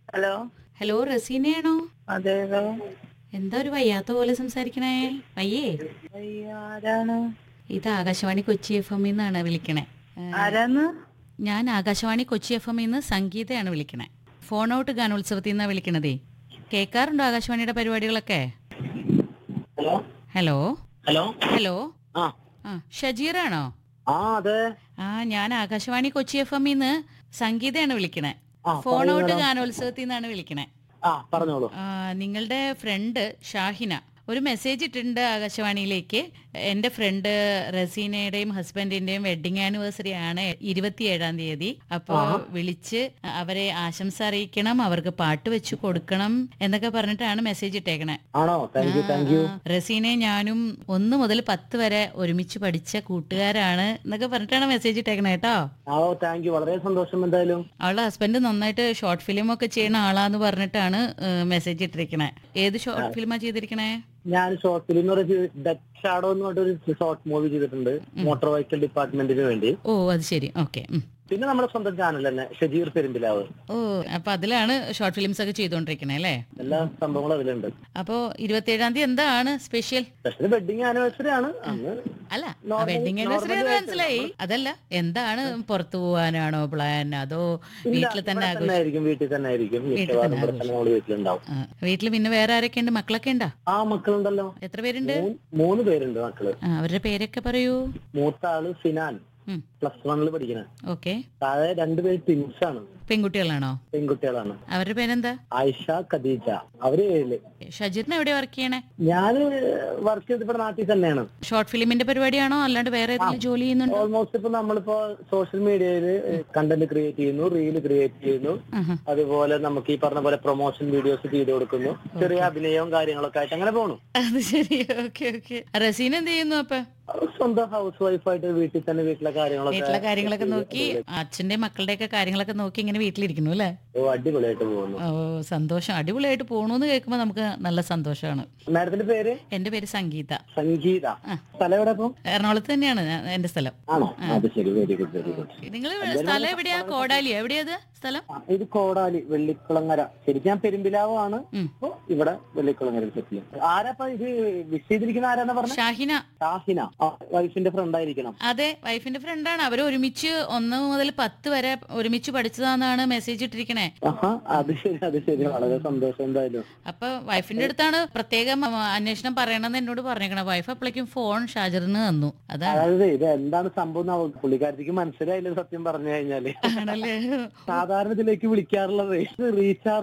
Hello hello റസീനയാണോ അതേതോ എന്താ ഒരു വയ്യാത്ത പോലെ സംസാരിക്കണേ വയ്യേ അയ്യ, ആരാണ് ഇത് ആകാശവാണി കൊച്ചി എഫ് എമ്മിൽ നിന്നാണ് വിളിക്കണേ ഏ, ആരാന്ന് ഞാൻ ആകാശവാണി കൊച്ചി എഫ് എമ്മിൽ നിന്ന് സംഗീതയാണ് വിളിക്കണേ ഫോൺ ഔട്ട് ഗാനോത്സവത്തിൽ നിന്നാണ് വിളിക്കണതേ കേൾക്കാറുണ്ടോ ആകാശവാണിയുടെ പരിപാടികളൊക്കെ ഹലോ ഹലോ ഹലോ ഹലോ ആ ആ ഷജീറാണോ ആ അതെ ആ ഞാൻ ആകാശവാണി കൊച്ചി എഫ് എമ്മിൽ നിന്ന് സംഗീതയാണ് വിളിക്കണേ ആ, ഫോൺ പറയൂ ഔട്ട് madam. ഗാനോത്സവത്തിൽ നിന്നാണ് വിളിക്കണേ ആ പറഞ്ഞോളൂ ആ, നിങ്ങളുടെ ഫ്രണ്ട് ഷാഹിന ഒരു മെസ്സേജ് ഇട്ടിട്ടുണ്ട് ആകാശവാണിയിലേക്ക് എൻ്റെ ഫ്രണ്ട് റസീനയുടെയും ഹസ്ബൻഡിന്റെയും വെഡിങ് ആനിവേഴ്സറി ആണ് ഇരുപത്തിയേഴാം തീയതി അപ്പോൾ വിളിച്ച് അവരെ ആശംസ അറിയിക്കണം അവർക്ക് പാട്ട് വെച്ച് കൊടുക്കണം എന്നൊക്കെ പറഞ്ഞിട്ടാണ് മെസ്സേജ് ഇട്ടേക്കണേ ആണോ താങ്ക് യു താങ്ക് യു ആ, റസീനെ ഞാനും ഒന്ന് മുതൽ പത്ത് വരെ ഒരുമിച്ച് പഠിച്ച കൂട്ടുകാരാണ് എന്നൊക്കെ പറഞ്ഞിട്ടാണ് മെസ്സേജ് ഇട്ടേക്കണേ കേട്ടോ ആ ഓ താങ്ക് യു വളരെ സന്തോഷം എന്തായാലും അവളുടെ ഹസ്ബൻഡ് നന്നായിട്ട് ഷോർട്ട് ഫിലിം ഒക്കെ ചെയ്യുന്ന ആളാന്ന് പറഞ്ഞിട്ടാണ് മെസ്സേജ് ഇട്ടിരിക്കണേ ഏത് ഷോർട്ട് ഫിലിമാ ചെയ്തിരിക്കണേ ഞാൻ ഷോർട്ട് ഫിലിം എന്ന് പറയുന്നത് ഡെറ്റ് ഷാഡോ എന്ന് പറഞ്ഞൊരു ഷോർട്ട് മൂവി ചെയ്തിട്ടുണ്ട് മോട്ടോർ വെഹിക്കൽ ഡിപ്പാർട്ട്മെന്റിന് വേണ്ടി ഓ അത് ശരി ഓക്കെ പിന്നെ നമ്മുടെ സ്വന്തം ചാനൽ തന്നെ ഷജീർ പെരുമ്പിലാവ് ഓ അപ്പൊ അതിലാണ് ഷോർട്ട് ഫിലിംസ് ഒക്കെ ചെയ്തുകൊണ്ടിരിക്കണേ അല്ലേ എല്ലാ സംഭവങ്ങളും അതിലുണ്ട് അപ്പോ ഇരുപത്തിയേഴാം തീയതി എന്താണ് സ്പെഷ്യൽ സ്പെഷ്യൽ വെഡിങ് ആനിവേഴ്സറി ആണ് അന്ന് അല്ല Normal- വെഡിങ് ആനിവേഴ്സറി normal മനസ്സിലായി അതല്ല എന്താണ് പുറത്തു പോവാനാണോ പ്ലാൻ അതോ വീട്ടിൽ തന്നെ ഇവിടെ ആഘോഷം തന്നെ ആയിരിക്കും വീട്ടിൽ തന്നെ ആയിരിക്കും വീട്ടിൽ മിക്കവാറും തന്നെ ഇവിടെ തന്നെ നമ്മള് വീട്ടിലുണ്ടാവും ആ, വീട്ടിൽ പിന്നെ വേറെ ആരൊക്കെ ഉണ്ട് മക്കളൊക്കെ ഉണ്ടോ ആ മക്കളുണ്ടല്ലോ എത്ര പേരുണ്ട് മൂന്ന് മൂന്ന് പേരുണ്ട് മക്കള് ആ, അവരുടെ പേരൊക്കെ പറയൂ മൂത്ത ആള് സിനാൻ ഉം, പ്ലസ് വണ്ണിൽ പഠിക്കണ ഓക്കെ താഴെ രണ്ടുപേര് ട്വിൻസ് ആണ് പെൺകുട്ടികളാണോ പെൺകുട്ടികളാണ് അവരുടെ പേരെന്താ ആയിഷ ഖദീജ അവര് ഏഴില് ഷജീറിന് എവിടെ വർക്ക് ചെയ്യണേ ഞാന് വർക്ക് ചെയ്ത് ഇവിടെ നാട്ടിൽ തന്നെയാണ് ഷോർട്ട് ഫിലിമിന്റെ പരിപാടിയാണോ അല്ലാണ്ട് വേറെ ഏതെങ്കിലും ജോലി ചെയ്യുന്നുണ്ടോ ഓൾമോസ്റ്റ് ഇപ്പൊ നമ്മളിപ്പോ സോഷ്യൽ മീഡിയയില് കണ്ടന്റ് ക്രിയേറ്റ് ചെയ്യുന്നു റീല് ക്രിയേറ്റ് ചെയ്യുന്നു ആഹാ. അതുപോലെ നമുക്ക് ഈ പറഞ്ഞ പോലെ പ്രൊമോഷൻ വീഡിയോസ് ചെയ്തു കൊടുക്കുന്നു ചെറിയ അഭിനയവും കാര്യങ്ങളൊക്കെ ആയിട്ട് അങ്ങനെ പോണു അത് ശരി ഓക്കെ ഓക്കെ റസീൻ എന്ത് ചെയ്യുന്നു അപ്പൊ സ്വന്തം ഹൗസ് വൈഫായിട്ട് വീട്ടിൽ തന്നെ വീട്ടിലെ കാര്യങ്ങളൊക്കെ വീട്ടിലെ കാര്യങ്ങളൊക്കെ നോക്കി അച്ഛന്റെ മക്കളുടെ ഒക്കെ കാര്യങ്ങളൊക്കെ നോക്കി ഇങ്ങനെ വീട്ടിലിരിക്കുന്നു അല്ലേ ഓ, അടിപൊളിയായിട്ട് പോകുന്നു ഓ സന്തോഷം അടിപൊളിയായിട്ട് പോണൂന്ന് കേൾക്കുമ്പോ നമുക്ക് നല്ല സന്തോഷമാണ് മാഡത്തിന്റെ പേര് എന്റെ പേര് സംഗീത സംഗീത സ്ഥലം എവിടെ ഇപ്പം എറണാകുളത്ത് തന്നെയാണ് ഞാൻ- എന്റെ സ്ഥലം ആണോ അത് ശരി വെരി ഗുഡ് വെരി ഗുഡ് നിങ്ങൾ സ്ഥലം എവിടെയാ കോടാലിയോ എവിടെയത് സ്ഥലം ഇത് കോടാലി വെള്ളിക്കുളങ്ങര ശരിക്കും ഞാൻ പെരുമ്പിലാവാണ് ഉം. ഇപ്പൊ ഇവിടെ വെള്ളിക്കുളങ്ങര സെറ്റിൽ ആരാപ്പ ഇത് വിഷ് ചെയ്തിരിക്കുന്ന ആരാന്ന് പറഞ്ഞ ഷാഹിന ഷാഹിന വൈഫിന്റെ ഫ്രണ്ട് ആയിരിക്കണം അതെ വൈഫിന്റെ ഫ്രണ്ടാണ് അവർ ഒരുമിച്ച് ഒന്ന് മുതൽ പത്ത് വരെ ഒരുമിച്ച് പഠിച്ചതാന്നാണ് മെസ്സേജ് ഇട്ടിരിക്കണേ ആഹാ അത് ശരി അത് ശരി വളരെ സന്തോഷം എന്തായാലും അപ്പൊ വൈഫിന്റെ അടുത്താണ് പ്രത്യേകം ആ, അന്വേഷണം പറയണമെന്ന് എന്നോട് പറഞ്ഞേക്കണേ വൈഫ് അപ്പോഴേക്കും ഫോൺ ഷാജറിന് തന്നു അതാണ് അതായത് ഇത് എന്താണ് സംഭവം എന്ന് അവൾക്ക് പുള്ളിക്കാരത്തിക്ക് മനസ്സിലായില്ല സത്യം പറഞ്ഞു കഴിഞ്ഞാല് ആണല്ലേ സാധാരണ ഇതിലേക്ക് വിളിക്കാറുള്ളത് റീചാർജ്